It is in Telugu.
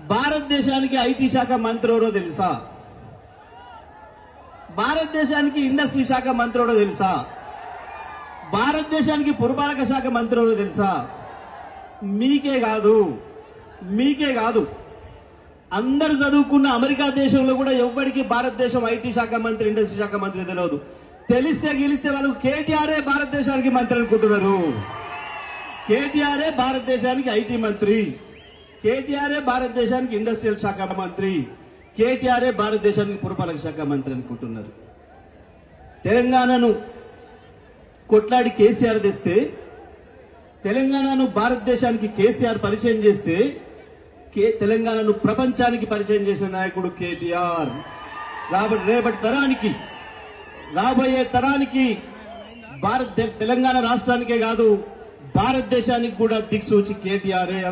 భారతదేశానికి ఐటీ శాఖ మంత్రి ఎవరో తెలుసా భారతదేశానికి ఇండస్ట్రీ శాఖ మంత్రి ఎవరో తెలుసా భారతదేశానికి పురపాలక శాఖ మంత్రి ఎవరో తెలుసా మీకే కాదు మీకే కాదు అందరు చదువుకున్న అమెరికా దేశంలో కూడా ఎవ్వరికి భారతదేశం ఐటీ శాఖ మంత్రి ఇండస్ట్రీ శాఖ మంత్రి తెలియదు తెలిస్తే గెలిస్తే వాళ్ళు కేటీఆర్ఏ భారతదేశానికి మంత్రి అనుకుంటున్నారు కేటీఆర్ఏ భారతదేశానికి ఐటీ మంత్రి కేటీఆర్ఏ భారతదేశానికి ఇండస్ట్రియల్ శాఖ మంత్రి కేటీఆర్ఏ భారతదేశానికి పురపాలక శాఖ మంత్రి అనుకుంటున్నారు తెలంగాణను కొట్లాడి కేసీఆర్ తెస్తే తెలంగాణను భారతదేశానికి కేసీఆర్ పరిచయం చేస్తే కే తెలంగాణను ప్రపంచానికి పరిచయం చేసిన నాయకుడు కేటీఆర్ రాబడి రేపటి తరానికి రాబోయే తరానికి భారత్ తెలంగాణ రాష్ట్రానికే కాదు భారతదేశానికి కూడా దిక్సూచి కేటీఆర్